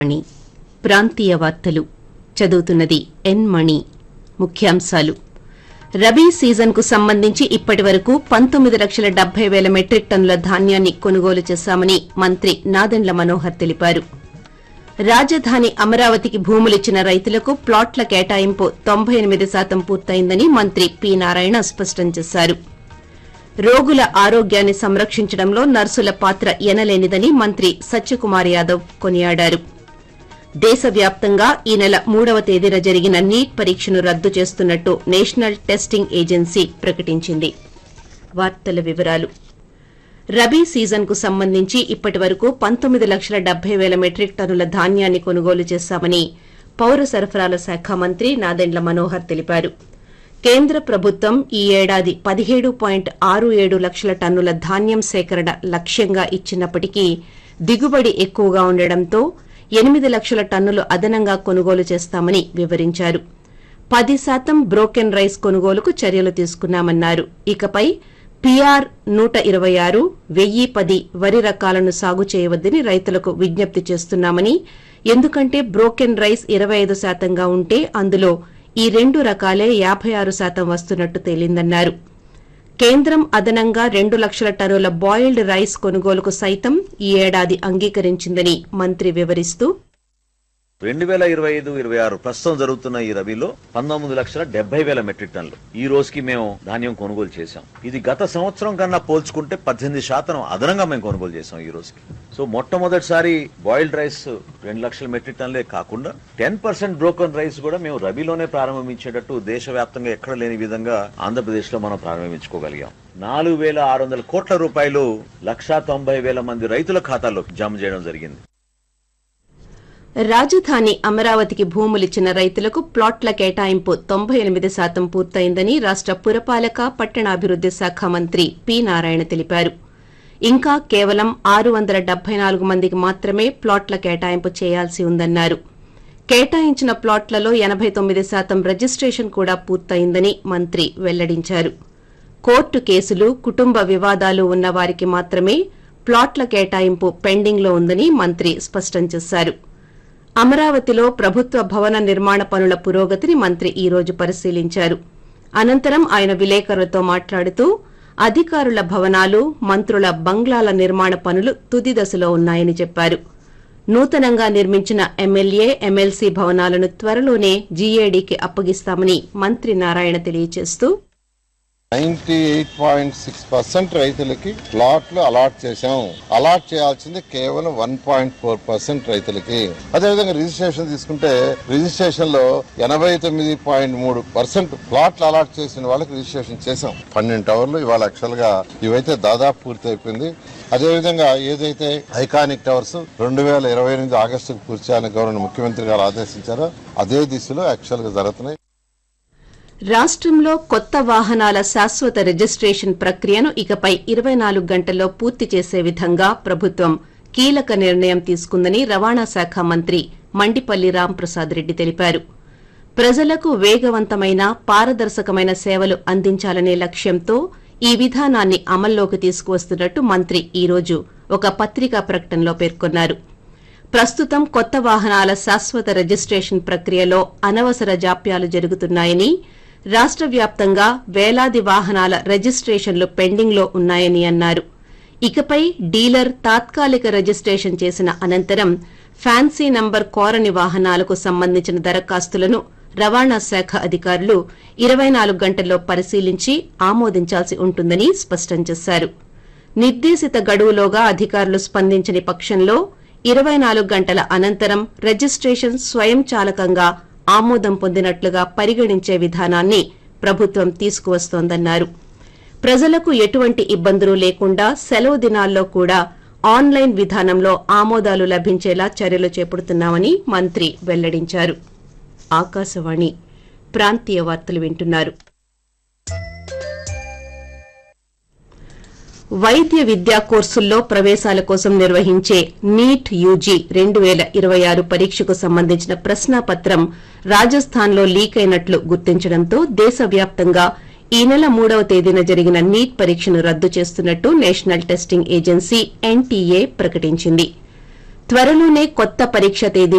మణి ప్రాంతీయ వార్తలు చదువుతున్నది ఎన్ మణి ముఖ్యాంశాలు రబీ సీజన్కు సంబంధించి ఇప్పటి వరకు పంతొమ్మిది లక్షల డెబ్బై వేల మెట్రిక్ టన్నుల ధాన్యాన్ని కొనుగోలు చేశామని మంత్రి నాదెండ్ల మనోహర్ తెలిపారు రాజధాని అమరావతికి భూములిచ్చిన రైతులకు ప్లాట్ల కేటాయింపు తొంభై ఎనిమిది శాతం పూర్తయిందని మంత్రి పి నారాయణ స్పష్టం చేశారు రోగుల ఆరోగ్యాన్ని సంరక్షించడంలో నర్సుల పాత్ర ఎనలేనిదని మంత్రి సత్యకుమార్ యాదవ్ కొనియాడారు దేశవ్యాప్తంగా ఈ నెల మూడవ తేదీన జరిగిన నీట్ పరీక్షను రద్దు చేస్తున్నట్టు నేషనల్ టెస్టింగ్ ఏజెన్సీ ప్రకటించింది వార్తల వివరాలు రబీ సీజన్కు సంబంధించి ఇప్పటి వరకు పంతొమ్మిది లక్షల డెబ్బై వేల మెట్రిక్ టన్నుల ధాన్యాన్ని కొనుగోలు చేశామని పౌర సరఫరాల శాఖ మంత్రి నాదెండ్ల మనోహర్ తెలిపారు కేంద్ర ప్రభుత్వం ఈ ఏడాది పదిహేడు పాయింట్ ఆరు ఏడు లక్షల టన్నుల ధాన్యం సేకరణ లక్ష్యంగా ఇచ్చినప్పటికీ దిగుబడి ఎక్కువగా ఉండడంతో ఎనిమిది లక్షల టన్నులు అదనంగా కొనుగోలు చేస్తామని వివరించారు పది శాతం బ్రోకెన్ రైస్ కొనుగోలుకు చర్యలు తీసుకున్నామన్నారు ఇకపై పీఆర్ నూట ఇరవై ఆరు వెయ్యి పది వరి రకాలను సాగు చేయవద్దని రైతులకు విజ్ఞప్తి చేస్తున్నామని ఎందుకంటే బ్రోకెన్ రైస్ ఇరవై ఐదు శాతంగా ఉంటే అందులో ఈ రెండు రకాలే యాభై ఆరు శాతం వస్తున్నట్టు తేలిందన్నారు కేంద్రం అదనంగా రెండు లక్షల టన్నుల బాయిల్డ్ రైస్ కొనుగోలుకు సైతం ఈ ఏడాది అంగీకరించిందని మంత్రి వివరిస్తూ రెండు వేల ఇరవై ఐదు ఇరవై ఆరు ప్రస్తుతం జరుగుతున్న ఈ రబీలో పంతొమ్మిది లక్షల డెబ్బై వేల మెట్రిక్ టన్నులు ఈ రోజుకి మేము ధాన్యం కొనుగోలు చేశాం ఇది గత సంవత్సరం కన్నా పోల్చుకుంటే పద్దెనిమిది శాతం అదనంగా మేము కొనుగోలు చేశాం ఈ రోజుకి సో మొట్టమొదటిసారి బాయిల్డ్ రైస్ రెండు లక్షల మెట్రిక్ టన్నులే కాకుండా టెన్ పర్సెంట్ బ్రోకన్ రైస్ కూడా మేము రబీలోనే ప్రారంభించేటట్టు దేశవ్యాప్తంగా ఎక్కడ లేని విధంగా ఆంధ్రప్రదేశ్ లో మనం ప్రారంభించుకోగలిగాం నాలుగు వేల ఆరు వందల కోట్ల రూపాయలు లక్షా తొంభై వేల మంది రైతుల ఖాతాల్లో జమ చేయడం జరిగింది రాజధాని అమరావతికి భూములిచ్చిన రైతులకు ప్లాట్ల కేటాయింపు తొంభై ఎనిమిది శాతం పూర్తయిందని రాష్ట పురపాలక పట్టణాభివృద్ది శాఖ మంత్రి పి నారాయణ తెలిపారు ఇంకా కేవలం ఆరు వందల డెబ్బై నాలుగు మందికి మాత్రమే ప్లాట్ల కేటాయింపు చేయాల్సి ఉందన్నారు కేటాయించిన ప్లాట్లలో ఎనబై తొమ్మిది శాతం రిజిస్ట్రేషన్ కూడా పూర్తయిందని మంత్రి వెల్లడించారు కోర్టు కేసులు కుటుంబ వివాదాలు ఉన్న వారికి మాత్రమే ప్లాట్ల కేటాయింపు పెండింగ్లో ఉందని మంత్రి స్పష్టం చేశారు అమరావతిలో ప్రభుత్వ భవన నిర్మాణ పనుల పురోగతిని మంత్రి ఈ రోజు పరిశీలించారు అనంతరం ఆయన విలేకరులతో మాట్లాడుతూ అధికారుల భవనాలు మంత్రుల బంగ్లాల నిర్మాణ పనులు తుది దశలో ఉన్నాయని చెప్పారు నూతనంగా నిర్మించిన ఎమ్మెల్యే ఎమ్మెల్సీ భవనాలను త్వరలోనే జీఏడీకి అప్పగిస్తామని మంత్రి నారాయణ తెలియజేస్తూ ninety eight point six percent రైతులకి ప్లాట్లు అలాట్ చేశాం అలాట్ చేయాల్సింది కేవలం వన్ పాయింట్ ఫోర్ పర్సెంట్ రైతులకి అదేవిధంగా రిజిస్ట్రేషన్ తీసుకుంటే రిజిస్ట్రేషన్ లో ఎనభై తొమ్మిది పాయింట్ మూడు పర్సెంట్ ప్లాట్లు అలాట్ చేసిన వాళ్ళకి రిజిస్ట్రేషన్ చేశాం పన్నెండు టవర్లు ఇవాళ యాక్చువల్ గా ఇవైతే దాదాపు పూర్తి అయిపోయింది అదేవిధంగా ఏదైతే ఐకానిక్ టవర్స్ రెండు వేల ఇరవై ఎనిమిది ఆగస్టుకు పూర్తి చేయాలని గవర్నర్ ముఖ్యమంత్రి గారు ఆదేశించారో అదే దిశలో యాక్చువల్ గా జరుగుతున్నాయి రాష్టంలో కొత్త వాహనాల శాశ్వత రిజిస్ట్రేషన్ ప్రక్రియను ఇకపై ఇరవై నాలుగు గంటల్లో పూర్తి చేసే విధంగా ప్రభుత్వం కీలక నిర్ణయం తీసుకుందని రవాణా శాఖ మంత్రి మండిపల్లి రాంప్రసాద్ రెడ్డి తెలిపారు ప్రజలకు వేగవంతమైన పారదర్శకమైన సేవలు అందించాలనే లక్ష్యంతో ఈ విధానాన్ని అమల్లోకి తీసుకువస్తున్నట్టు మంత్రి ఈ రోజు ఒక పత్రికా ప్రకటనలో పేర్కొన్నారు ప్రస్తుతం కొత్త వాహనాల శాశ్వత రిజిస్ట్రేషన్ ప్రక్రియలో అనవసర జాప్యాలు జరుగుతున్నాయని రాష్ట వ్యాప్తంగా వేలాది వాహనాల రిజిస్ట్రేషన్లు పెండింగ్లో ఉన్నాయని అన్నారు ఇకపై డీలర్ తాత్కాలిక రిజిస్ట్రేషన్ చేసిన అనంతరం ఫ్యాన్సీ నంబర్ కోరని వాహనాలకు సంబంధించిన దరఖాస్తులను రవాణా శాఖ అధికారులు ఇరవై నాలుగు గంటల్లో పరిశీలించి ఆమోదించాల్సి ఉంటుందని స్పష్టం చేశారు నిర్దేశిత గడువులోగా అధికారులు స్పందించని పక్షంలో ఇరవై నాలుగు గంటల అనంతరం రిజిస్ట్రేషన్ స్వయంచాలకంగా ఆమోదం పొందినట్లుగా పరిగణించే విధానాన్ని ప్రభుత్వం తీసుకువస్తోందన్నారు ప్రజలకు ఎటువంటి ఇబ్బందులు లేకుండా సెలవు దినాల్లో కూడా ఆన్లైన్ విధానంలో ఆమోదాలు లభించేలా చర్యలు చేపడుతున్నామని మంత్రి వెల్లడించారు ఆకాశవాణి ప్రాంతీయ వార్తలు వింటున్నారు వైద్య విద్యా కోర్సుల్లో ప్రవేశాల కోసం నిర్వహించే నీట్ యూజీ రెండు వేల ఇరవై ఆరు పరీక్షకు సంబంధించిన ప్రశ్నాపత్రం రాజస్థాన్లో లీక్ అయినట్లు గుర్తించడంతో దేశవ్యాప్తంగా ఈ నెల మూడవ తేదీన జరిగిన నీట్ పరీక్షను రద్దు చేస్తున్నట్టు నేషనల్ టెస్టింగ్ ఏజెన్సీ ఎన్టీఏ ప్రకటించింది త్వరలోనే కొత్త పరీక్ష తేదీ